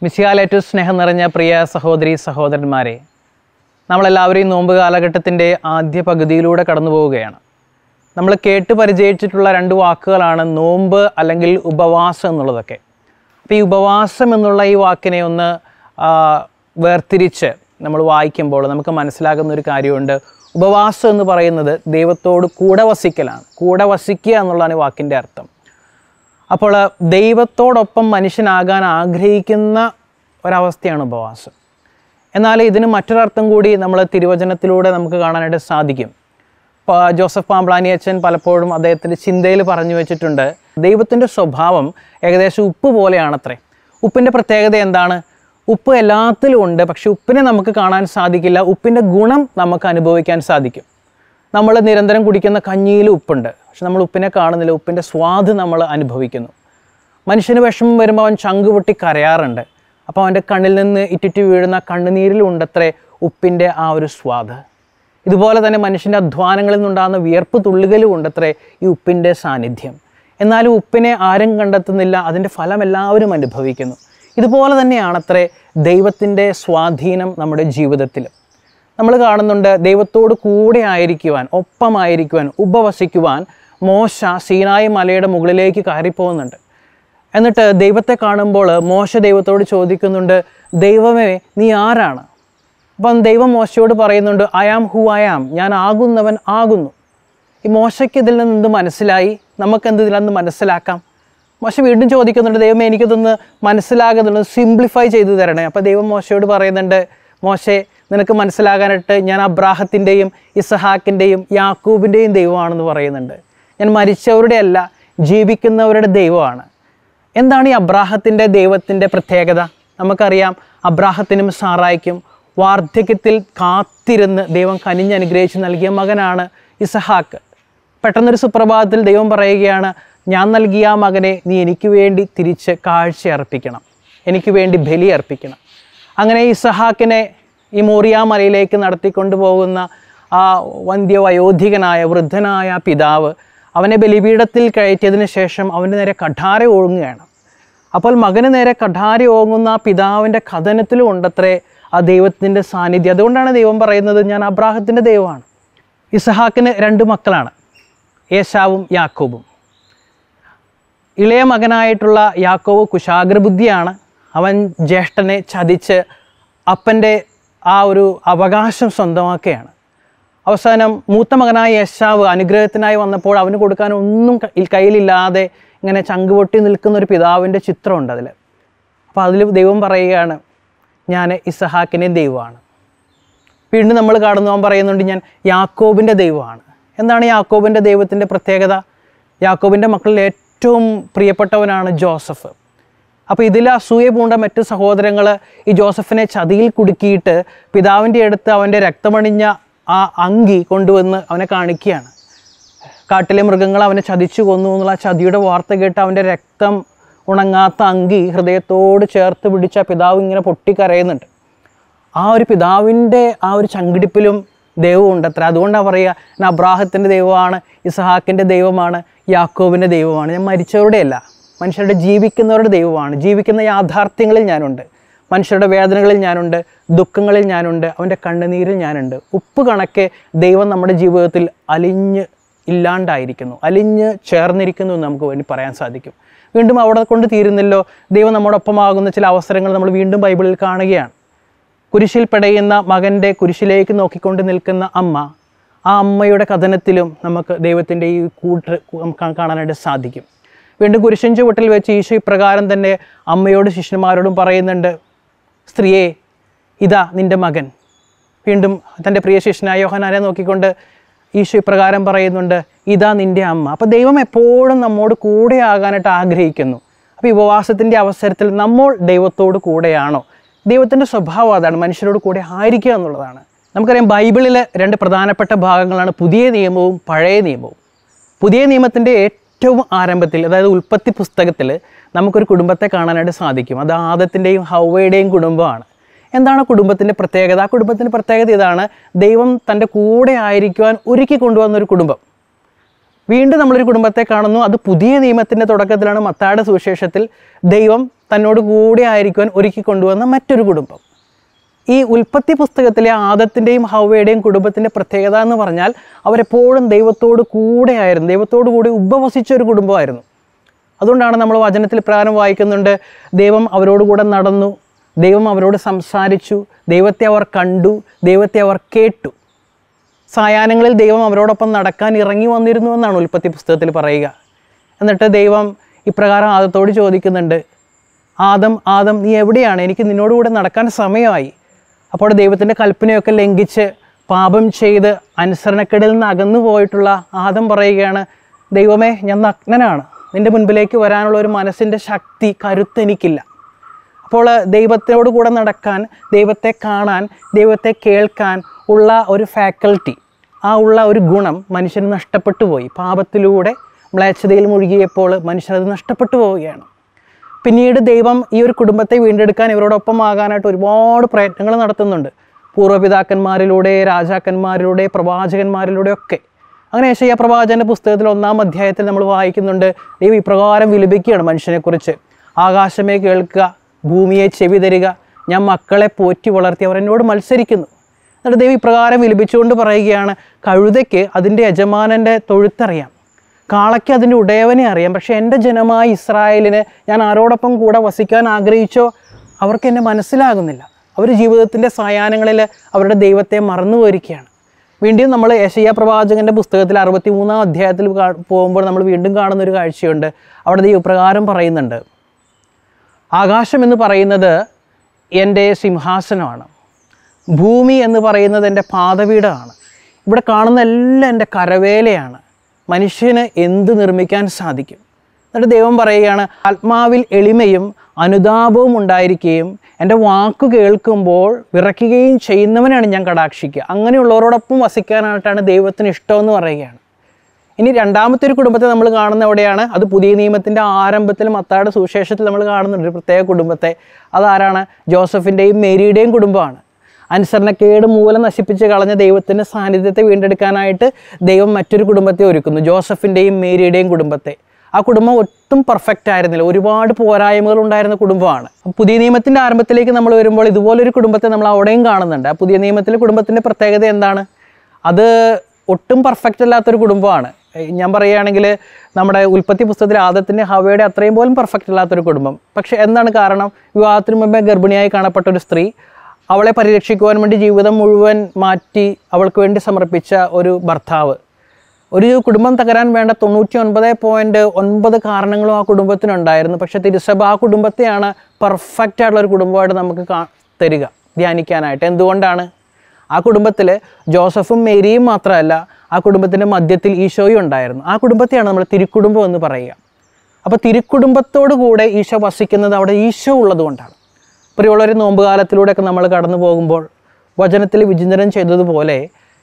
മിസിയാലേറ്റവും സ്നേഹം നിറഞ്ഞ പ്രിയ സഹോദരി സഹോദരന്മാരെ നമ്മളെല്ലാവരും ഈ നോമ്പ് കാലഘട്ടത്തിൻ്റെ ആദ്യ പകുതിയിലൂടെ കടന്നു പോവുകയാണ് നമ്മൾ കേട്ട് പരിചയിച്ചിട്ടുള്ള രണ്ട് വാക്കുകളാണ് നോമ്പ് അല്ലെങ്കിൽ ഉപവാസം എന്നുള്ളതൊക്കെ അപ്പോൾ ഈ ഉപവാസം എന്നുള്ള ഈ വാക്കിനെ ഒന്ന് ആ, വേർതിരിച്ച് നമ്മൾ വായിക്കുമ്പോൾ നമുക്ക് മനസ്സിലാകുന്ന ഒരു കാര്യമുണ്ട് ഉപവാസം എന്ന് പറയുന്നത് ദൈവത്തോട് കൂടെ വസിക്കലാണ് കൂടെ വസിക്കുക എന്നുള്ളതാണ് ഈ വാക്കിൻ്റെ അർത്ഥം അപ്പോൾ ദൈവത്തോടൊപ്പം മനുഷ്യനാകാൻ ആഗ്രഹിക്കുന്ന ഒരവസ്ഥയാണ് ഉപവാസം എന്നാൽ ഇതിന് മറ്റൊരർത്ഥം കൂടി നമ്മൾ തിരുവചനത്തിലൂടെ നമുക്ക് കാണാനായിട്ട് സാധിക്കും ഇപ്പോൾ ജോസഫ് പാമ്പ്ലാനി അച്ഛൻ പലപ്പോഴും അദ്ദേഹത്തിൻ്റെ ചിന്തയിൽ പറഞ്ഞു വെച്ചിട്ടുണ്ട് ദൈവത്തിൻ്റെ സ്വഭാവം ഏകദേശം ഉപ്പ് പോലെയാണത്രേ ഉപ്പിൻ്റെ പ്രത്യേകത എന്താണ് ഉപ്പ് എല്ലാത്തിലും ഉണ്ട് പക്ഷെ ഉപ്പിനെ നമുക്ക് കാണാൻ സാധിക്കില്ല ഉപ്പിൻ്റെ ഗുണം നമുക്ക് അനുഭവിക്കാൻ സാധിക്കും നമ്മൾ നിരന്തരം കുടിക്കുന്ന കഞ്ഞിയിൽ ഉപ്പുണ്ട് പക്ഷെ നമ്മൾ ഉപ്പിനെ കാണുന്നില്ല ഉപ്പിൻ്റെ സ്വാദ് നമ്മൾ അനുഭവിക്കുന്നു മനുഷ്യന് വിഷമം വരുമ്പോൾ അവൻ ചങ്ക് പൊട്ടി കരയാറുണ്ട് അപ്പോൾ അവൻ്റെ കണ്ണിൽ നിന്ന് ഇറ്റിറ്റ് വീഴുന്ന കണ്ണുനീരിലുണ്ടത്രേ ഉപ്പിൻ്റെ ആ ഒരു സ്വാദ് ഇതുപോലെ തന്നെ മനുഷ്യൻ്റെ അധ്വാനങ്ങളിൽ നിന്നുണ്ടാകുന്ന വിയർപ്പ് തുള്ളുകലും ഉണ്ടത്രേ ഈ ഉപ്പിൻ്റെ സാന്നിധ്യം എന്നാലും ഉപ്പിനെ ആരും കണ്ടെത്തുന്നില്ല അതിൻ്റെ ഫലം എല്ലാവരും അനുഭവിക്കുന്നു ഇതുപോലെ തന്നെയാണത്രേ ദൈവത്തിൻ്റെ സ്വാധീനം നമ്മുടെ ജീവിതത്തിൽ നമ്മൾ കാണുന്നുണ്ട് ദൈവത്തോട് കൂടെ ആയിരിക്കുവാൻ ഒപ്പമായിരിക്കുവാൻ ഉപവസിക്കുവാൻ മോശ സീനായി മലയുടെ മുകളിലേക്ക് കയറിപ്പോകുന്നുണ്ട് എന്നിട്ട് ദൈവത്തെ കാണുമ്പോൾ മോശ ദൈവത്തോട് ചോദിക്കുന്നുണ്ട് ദൈവമേ നീ ആരാണ് അപ്പം ദൈവം മോശയോട് പറയുന്നുണ്ട് I am who I am ഞാൻ ആകുന്നവൻ ആകുന്നു ഈ മോശയ്ക്ക് ഇതിൽ നിന്ന് എന്ത് മനസ്സിലായി നമുക്കെന്ത് ഇതിൽ നിന്ന് മനസ്സിലാക്കാം മോശ വീണ്ടും ചോദിക്കുന്നുണ്ട് ദൈവമേ എനിക്കിതൊന്ന് മനസ്സിലാകുന്നുണ്ട് സിംപ്ലിഫൈ ചെയ്തു തരണേ അപ്പോൾ ദൈവം മോശയോട് പറയുന്നുണ്ട് മോശെ നിനക്ക് മനസ്സിലാകാനായിട്ട് ഞാൻ അബ്രാഹത്തിൻ്റെയും ഇസഹാക്കിൻ്റെയും യാക്കൂബിൻ്റെയും ദൈവമാണെന്ന് പറയുന്നുണ്ട് ഞാൻ മരിച്ചവരുടെ അല്ല ജീവിക്കുന്നവരുടെ ദൈവമാണ് എന്താണ് ഈ അബ്രാഹത്തിൻ്റെ ദൈവത്തിൻ്റെ പ്രത്യേകത നമുക്കറിയാം അബ്രാഹത്തിനും സാറായിക്കും വാർദ്ധക്യത്തിൽ കാത്തിരുന്ന് ദൈവം കനിഞ്ഞ് അനുഗ്രഹിച്ച് നൽകിയ മകനാണ് ഇസഹാക്ക് പെട്ടെന്നൊരു സുപ്രഭാതത്തിൽ ദൈവം പറയുകയാണ് ഞാൻ നൽകിയ ആ മകനെ നീ എനിക്ക് വേണ്ടി തിരിച്ച് കാഴ്ച അർപ്പിക്കണം എനിക്ക് വേണ്ടി ബലി അർപ്പിക്കണം അങ്ങനെ ഇസഹാക്കിനെ ഈ മോറിയ മലയിലേക്ക് നടത്തിക്കൊണ്ടു പോകുന്ന ആ വന്ധ്യവയോധികനായ വൃദ്ധനായ പിതാവ് അവനെ ബലിപീഠത്തിൽ കയറ്റിയതിന് ശേഷം അവൻ്റെ നേരെ കഠാര ഒഴുങ്ങുകയാണ് അപ്പോൾ മകന് നേരെ കഠാരി ഓങ്ങുന്ന ആ പിതാവിൻ്റെ കഥനത്തിലും ഉണ്ടത്രേ ആ ദൈവത്തിൻ്റെ സാന്നിധ്യം അതുകൊണ്ടാണ് ദൈവം പറയുന്നത് ഞാൻ അബ്രാഹത്തിൻ്റെ ദൈവമാണ് ഇസഹാക്കിന് രണ്ട് മക്കളാണ് ഏശാവും യാക്കോബും ഇളയ മകനായിട്ടുള്ള യാക്കോവ് കുശാഗ്രബുദ്ധിയാണ് അവൻ ജ്യേഷ്ഠനെ ചതിച്ച് അപ്പൻ്റെ ആ ഒരു അവകാശം സ്വന്തമാക്കുകയാണ് അവസാനം മൂത്ത മകനായ യേശാവ് അനുഗ്രഹത്തിനായി വന്നപ്പോൾ അവന് കൊടുക്കാൻ ഒന്നും ക- കയ്യിലില്ലാതെ ഇങ്ങനെ ചങ്കുപൊട്ടി നിൽക്കുന്ന ഒരു പിതാവിൻ്റെ ചിത്രമുണ്ട് അതിൽ അപ്പോൾ അതിൽ ദൈവം പറയുകയാണ് ഞാൻ ഇസഹാക്കിൻ്റെ ദൈവമാണ് വീണ്ടും നമ്മൾ കാണുന്നു അവൻ പറയുന്നുണ്ട് ഞാൻ യാക്കോബിൻ്റെ ദൈവമാണ് എന്താണ് യാക്കോബിൻ്റെ ദൈവത്തിൻ്റെ പ്രത്യേകത യാക്കോബിൻ്റെ മക്കളിൽ ഏറ്റവും പ്രിയപ്പെട്ടവനാണ് ജോസഫ് അപ്പോൾ ഇതിൽ അസൂയ പൂണ്ട മറ്റ് സഹോദരങ്ങൾ ഈ ജോസഫിനെ ചതിയിൽ കുടുക്കിയിട്ട് പിതാവിൻ്റെ അടുത്ത് അവൻ്റെ രക്തമണിഞ്ഞ ആ അങ്കി കൊണ്ടുവന്ന് അവനെ കാണിക്കുകയാണ് കാട്ടിലെ മൃഗങ്ങൾ അവനെ ചതിച്ചു കൊന്നു എന്നുള്ള ആ ചതിയുടെ വാർത്ത കേട്ട് അവൻ്റെ രക്തം ഉണങ്ങാത്ത അങ്കി ഹൃദയത്തോട് ചേർത്ത് പിടിച്ച ആ പിതാവ് ഇങ്ങനെ പൊട്ടിക്കരയുന്നുണ്ട് ആ ഒരു പിതാവിൻ്റെ ആ ഒരു ചങ്കിടിപ്പിലും ദൈവമുണ്ട് അത്ര അതുകൊണ്ടാണ് പറയുക ഞാൻ അബ്രാഹത്തിൻ്റെ ദൈവമാണ് ഇസഹാക്കിൻ്റെ ദൈവമാണ് യാക്കോബിൻ്റെ ദൈവമാണ് ഞാൻ മരിച്ചവരുടെ അല്ല മനുഷ്യരുടെ ജീവിക്കുന്നവരുടെ ദൈവമാണ് ജീവിക്കുന്ന യാഥാർത്ഥ്യങ്ങളിൽ ഞാനുണ്ട് മനുഷ്യരുടെ വേദനകളിൽ ഞാനുണ്ട് ദുഃഖങ്ങളിൽ ഞാനുണ്ട് അവൻ്റെ കണ്ണുനീരിൽ ഞാനുണ്ട് ഉപ്പ് കണക്കെ ദൈവം നമ്മുടെ ജീവിതത്തിൽ അലിഞ്ഞ് ഇല്ലാണ്ടായിരിക്കുന്നു അലിഞ്ഞ് ചേർന്നിരിക്കുന്നു എന്ന് നമുക്ക് വേണ്ടി പറയാൻ സാധിക്കും വീണ്ടും അവിടെ കൊണ്ട് തീരുന്നല്ലോ ദൈവം നമ്മോടൊപ്പമാകുന്ന ചില അവസരങ്ങൾ നമ്മൾ വീണ്ടും ബൈബിളിൽ കാണുകയാണ് കുരിശിൽ പെടയുന്ന മകൻ്റെ കുരിശിലേക്ക് നോക്കിക്കൊണ്ട് നിൽക്കുന്ന അമ്മ ആ അമ്മയുടെ കഥനത്തിലും നമുക്ക് ദൈവത്തിൻ്റെ ഈ കൂട്ട് നമുക്ക് കാണാനായിട്ട് സാധിക്കും വീണ്ടും കുരിശൻ ചുവട്ടിൽ വെച്ച് ഈശോ ഇപ്രകാരം തന്നെ അമ്മയോട് ശിഷ്യന്മാരോടും പറയുന്നുണ്ട് സ്ത്രീയെ ഇതാ നിൻ്റെ മകൻ വീണ്ടും തൻ്റെ പ്രിയ ശിഷ്യനായ യോഹനാനെ നോക്കിക്കൊണ്ട് ഈശോ ഇപ്രകാരം പറയുന്നുണ്ട് ഇതാ നിൻ്റെ അമ്മ അപ്പോൾ ദൈവം എപ്പോഴും നമ്മോട് കൂടെ ആകാനായിട്ട് ആഗ്രഹിക്കുന്നു അപ്പോൾ ഈ ഉപവാസത്തിൻ്റെ അവസരത്തിൽ നമ്മൾ ദൈവത്തോട് കൂടെയാണോ ദൈവത്തിൻ്റെ സ്വഭാവം അതാണ് മനുഷ്യരോട് കൂടെ ആയിരിക്കുക എന്നുള്ളതാണ് നമുക്കറിയാം ബൈബിളിലെ രണ്ട് പ്രധാനപ്പെട്ട ഭാഗങ്ങളാണ് പുതിയ നിയമവും പഴയ നിയമവും പുതിയ നിയമത്തിൻ്റെ ഏറ്റവും ആരംഭത്തിൽ അതായത് ഉൽപ്പത്തി പുസ്തകത്തിൽ നമുക്കൊരു കുടുംബത്തെ കാണാനായിട്ട് സാധിക്കും അത് ആദത്തിൻ്റെയും ഹൗവയുടെയും കുടുംബമാണ് എന്താണ് കുടുംബത്തിൻ്റെ പ്രത്യേകത ആ കുടുംബത്തിൻ്റെ പ്രത്യേകത ഇതാണ് ദൈവം തൻ്റെ കൂടെ ആയിരിക്കുവാൻ ഒരുക്കി കൊണ്ടുവന്ന ഒരു കുടുംബം വീണ്ടും നമ്മളൊരു കുടുംബത്തെ കാണുന്നു അത് പുതിയ നിയമത്തിൻ്റെ തുടക്കത്തിലാണ് മത്തായുടെ സുവിശേഷത്തിൽ ദൈവം തന്നോട് കൂടെ ആയിരിക്കുവാൻ ഒരുക്കി കൊണ്ടുവന്ന മറ്റൊരു കുടുംബം ഈ ഉൽപ്പത്തി പുസ്തകത്തിലെ ആദത്തിൻ്റെയും ഹവയുടെയും കുടുംബത്തിൻ്റെ പ്രത്യേകത എന്ന് പറഞ്ഞാൽ അവരെപ്പോഴും ദൈവത്തോട് കൂടെയായിരുന്നു ദൈവത്തോട് കൂടി ഉപവസിച്ച ഒരു കുടുംബമായിരുന്നു അതുകൊണ്ടാണ് നമ്മൾ വചനത്തിൽ പ്രകാരം വായിക്കുന്നുണ്ട് ദൈവം അവരോട് കൂടെ നടന്നു ദൈവം അവരോട് സംസാരിച്ചു ദൈവത്തെ അവർ കണ്ടു ദൈവത്തെ അവർ കേട്ടു സായാഹ്നങ്ങളിൽ ദൈവം അവരോടൊപ്പം നടക്കാൻ ഇറങ്ങി വന്നിരുന്നു എന്നാണ് ഉൽപ്പത്തി പുസ്തകത്തിൽ പറയുക എന്നിട്ട് ദൈവം ഇപ്രകാരം ആദത്തോട് ചോദിക്കുന്നുണ്ട് ആദം ആദം നീ എവിടെയാണ് എനിക്ക് നിന്നോട് കൂടെ നടക്കാൻ സമയമായി അപ്പോൾ ദൈവത്തിൻ്റെ കൽപ്പനയൊക്കെ ലംഘിച്ച് പാപം ചെയ്ത് അനുസരണക്കേടിൽ നിന്ന് അകന്നു പോയിട്ടുള്ള ആദം പറയുകയാണ് ദൈവമേ ഞാൻ നഗ്നനാണ് നിൻ്റെ മുൻപിലേക്ക് വരാനുള്ള ഒരു മനസ്സിൻ്റെ ശക്തി കരുത്ത് എനിക്കില്ല അപ്പോൾ ദൈവത്തോട് കൂടെ നടക്കാൻ ദൈവത്തെ കാണാൻ ദൈവത്തെ കേൾക്കാൻ ഉള്ള ഒരു ഫാക്കൽറ്റി ആ ഉള്ള ഒരു ഗുണം മനുഷ്യന് നഷ്ടപ്പെട്ടു പോയി പാപത്തിലൂടെ മ്ലേച്ഛതയിൽ മുഴുകിയപ്പോൾ മനുഷ്യനത് നഷ്ടപ്പെട്ടു പോവുകയാണ് പിന്നീട് ദൈവം ഈ ഒരു കുടുംബത്തെ വീണ്ടെടുക്കാൻ ഇവരോടൊപ്പം ആകാനായിട്ട് ഒരുപാട് പ്രയത്നങ്ങൾ നടത്തുന്നുണ്ട് പൂർവ്വപിതാക്കന്മാരിലൂടെ രാജാക്കന്മാരിലൂടെ പ്രവാചകന്മാരിലൂടെ ഒക്കെ അങ്ങനെ ഏഷ്യ പ്രവാചകൻ്റെ പുസ്തകത്തിൽ ഒന്നാം അധ്യായത്തിൽ നമ്മൾ വായിക്കുന്നുണ്ട് ദൈവം ഇപ്രകാരം വിലപിക്കുകയാണ് മനുഷ്യനെക്കുറിച്ച് ആകാശമേ കേൾക്കുക ഭൂമിയെ ചെവി തരിക ഞാൻ മക്കളെ പോറ്റി വളർത്തി അവർ എന്നോട് മത്സരിക്കുന്നു എന്നിട്ട് ദൈവം ഇപ്രകാരം വിലപിച്ചുകൊണ്ട് പറയുകയാണ് കഴുതയ്ക്ക് അതിൻ്റെ യജമാനൻ്റെ തൊഴുത്തറിയാം കാളയ്ക്ക് അതിൻ്റെ ഉടയവനെ അറിയാം പക്ഷേ എൻ്റെ ജനമായ ഇസ്രായേലിന് ഞാൻ ആരോടൊപ്പം കൂടെ വസിക്കാൻ ആഗ്രഹിച്ചോ അവർക്ക് എന്നെ മനസ്സിലാകുന്നില്ല അവർ ജീവിതത്തിൻ്റെ സായാഹ്നങ്ങളിൽ അവരുടെ ദൈവത്തെ മറന്നു പോയിരിക്കുകയാണ് വീണ്ടും നമ്മൾ യശയ്യ പ്രവാചകൻ്റെ പുസ്തകത്തിൽ അറുപത്തി മൂന്നാം അധ്യായത്തിൽ കാ- പോകുമ്പോൾ നമ്മൾ വീണ്ടും കാണുന്ന ഒരു കാഴ്ചയുണ്ട് അവിടെ ദൈവം ഇപ്രകാരം പറയുന്നുണ്ട് ആകാശം എന്ന് പറയുന്നത് എൻ്റെ സിംഹാസനമാണ് ഭൂമി എന്ന് പറയുന്നത് എൻ്റെ പാദവീടാണ് ഇവിടെ കാണുന്ന എല്ലാം എൻ്റെ കരവേലയാണ് മനുഷ്യന് എന്ത് നിർമ്മിക്കാൻ സാധിക്കും എന്നിട്ട് ദൈവം പറയുകയാണ് ആത്മാവിൽ എളിമയും അനുതാപവും ഉണ്ടായിരിക്കുകയും എൻ്റെ വാക്കു കേൾക്കുമ്പോൾ വിറയ്ക്കുകയും ചെയ്യുന്നവനാണ് ഞാൻ കടാക്ഷിക്കുക അങ്ങനെയുള്ളവരോടൊപ്പം വസിക്കാനായിട്ടാണ് ദൈവത്തിന് ഇഷ്ടമെന്ന് പറയുകയാണ് ഇനി രണ്ടാമത്തെ ഒരു കുടുംബത്തെ നമ്മൾ കാണുന്ന എവിടെയാണ് അത് പുതിയ നിയമത്തിൻ്റെ ആരംഭത്തിൽ മത്തായുടെ സുവിശേഷത്തിൽ നമ്മൾ കാണുന്നുണ്ട് ഒരു പ്രത്യേക കുടുംബത്തെ അതാരാണ് ജോസഫിൻ്റെയും മേരിയുടെയും കുടുംബമാണ് അനുസരണക്കേട് മൂലം നശിപ്പിച്ച് കളഞ്ഞ ദൈവത്തിൻ്റെ സാന്നിധ്യത്തെ വീണ്ടെടുക്കാനായിട്ട് ദൈവം മറ്റൊരു കുടുംബത്തെ ഒരുക്കുന്നു ജോസഫിൻ്റെയും മേരിയുടെയും കുടുംബത്തെ ആ കുടുംബം ഒട്ടും പെർഫെക്റ്റ് ആയിരുന്നില്ല ഒരുപാട് പോരായ്മകൾ ഉണ്ടായിരുന്ന കുടുംബമാണ് പുതിയ നിയമത്തിൻ്റെ ആരംഭത്തിലേക്ക് നമ്മൾ വരുമ്പോൾ ഇതുപോലൊരു കുടുംബത്തെ നമ്മൾ അവിടെയും കാണുന്നുണ്ട് ആ പുതിയ നിയമത്തിലെ കുടുംബത്തിൻ്റെ പ്രത്യേകത എന്താണ് അത് ഒട്ടും പെർഫെക്റ്റ് അല്ലാത്തൊരു കുടുംബമാണ് ഏയ് ഞാൻ പറയുകയാണെങ്കിൽ നമ്മുടെ ഉൽപ്പത്തി പുസ്തകത്തിൽ ആദത്തിൻ്റെ ഹവയുടെ അത്രയും പോലും പെർഫെക്റ്റ് അല്ലാത്തൊരു കുടുംബം പക്ഷേ എന്താണ് കാരണം വിവാഹത്തിന് മുമ്പേ ഗർഭിണിയായി കാണപ്പെട്ട ഒരു സ്ത്രീ അവളെ പരിരക്ഷിക്കുവാൻ വേണ്ടി ജീവിതം മുഴുവൻ മാറ്റി അവൾക്ക് വേണ്ടി സമർപ്പിച്ച ഒരു ഭർത്താവ് ഒരു കുടുംബം തകരാൻ വേണ്ട തൊണ്ണൂറ്റി ഒൻപത് പോയിൻറ്റ് ഒൻപത് കാരണങ്ങളും ആ കുടുംബത്തിനുണ്ടായിരുന്നു പക്ഷേ തിരുസഭ ആ കുടുംബത്തെയാണ് പെർഫെക്റ്റ് ആയിട്ടുള്ള ഒരു കുടുംബമായിട്ട് നമുക്ക് കാ തരിക ധ്യാനിക്കാനായിട്ട് എന്തുകൊണ്ടാണ് ആ കുടുംബത്തിൽ ജോസഫും മേരിയും മാത്രമല്ല ആ കുടുംബത്തിൻ്റെ മധ്യത്തിൽ ഈശോയും ഉണ്ടായിരുന്നു ആ കുടുംബത്തെയാണ് നമ്മൾ തിരുക്കുടുംബം എന്ന് പറയുക അപ്പോൾ തിരുക്കുടുംബത്തോടു കൂടെ ഈശോ വസിക്കുന്നത് അവിടെ ഈശോ ഉള്ളതുകൊണ്ടാണ് പ്രിയമുള്ളൊരു നോമ്പുകാലത്തിലൂടെയൊക്കെ നമ്മൾ കടന്നു പോകുമ്പോൾ വചനത്തിൽ വിചിന്തനം ചെയ്തതുപോലെ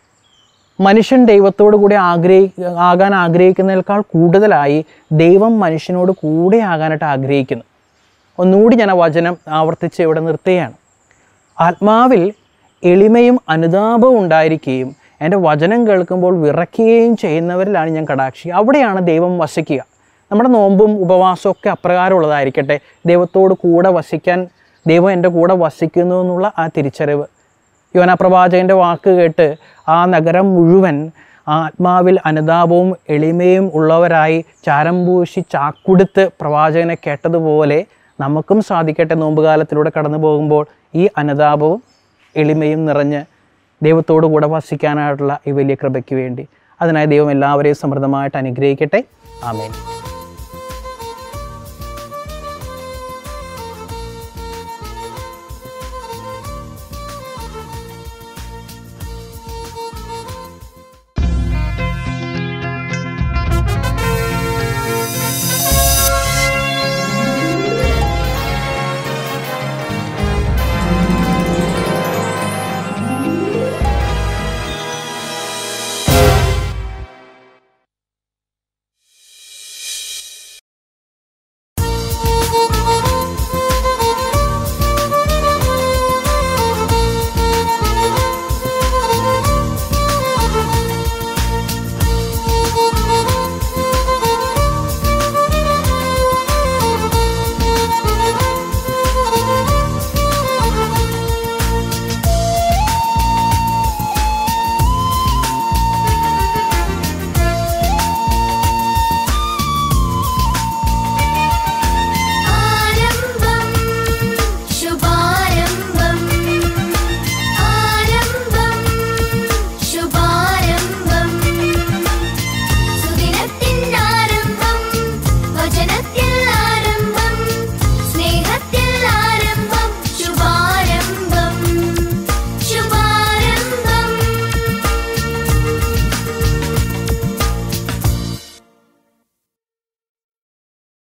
മനുഷ്യൻ ദൈവത്തോടു കൂടി ആഗ്രഹി ആകാൻ ആഗ്രഹിക്കുന്നതിനേക്കാൾ കൂടുതലായി ദൈവം മനുഷ്യനോട് കൂടെ ആകാനായിട്ട് ആഗ്രഹിക്കുന്നു ഒന്നുകൂടി ഞാൻ ആ വചനം ആവർത്തിച്ച് ഇവിടെ നിർത്തുകയാണ് ആത്മാവിൽ എളിമയും അനുതാപവും ഉണ്ടായിരിക്കുകയും എൻ്റെ വചനം കേൾക്കുമ്പോൾ വിറയ്ക്കുകയും ചെയ്യുന്നവരിലാണ് ഞാൻ കടാക്ഷി അവിടെയാണ് ദൈവം വസിക്കുക നമ്മുടെ നോമ്പും ഉപവാസവും ഒക്കെ അപ്രകാരമുള്ളതായിരിക്കട്ടെ ദൈവത്തോട് കൂടെ വസിക്കാൻ ദൈവം എൻ്റെ കൂടെ വസിക്കുന്നു എന്നുള്ള ആ തിരിച്ചറിവ് യോന പ്രവാചകൻ്റെ വാക്ക് കേട്ട് ആ നഗരം മുഴുവൻ ആത്മാവിൽ അനുതാപവും എളിമയും ഉള്ളവരായി ചാരം പൂശി ചാക്കുടുത്ത് പ്രവാചകനെ കേട്ടതുപോലെ നമുക്കും സാധിക്കട്ടെ നോമ്പുകാലത്തിലൂടെ കടന്നു പോകുമ്പോൾ ഈ അനുതാപവും എളിമയും നിറഞ്ഞ് ദൈവത്തോടു കൂടെ വസിക്കാനായിട്ടുള്ള ഈ വലിയ കൃപയ്ക്ക് വേണ്ടി അതിനായി ദൈവം എല്ലാവരെയും സമൃദ്ധമായിട്ട് അനുഗ്രഹിക്കട്ടെ ആമേൻ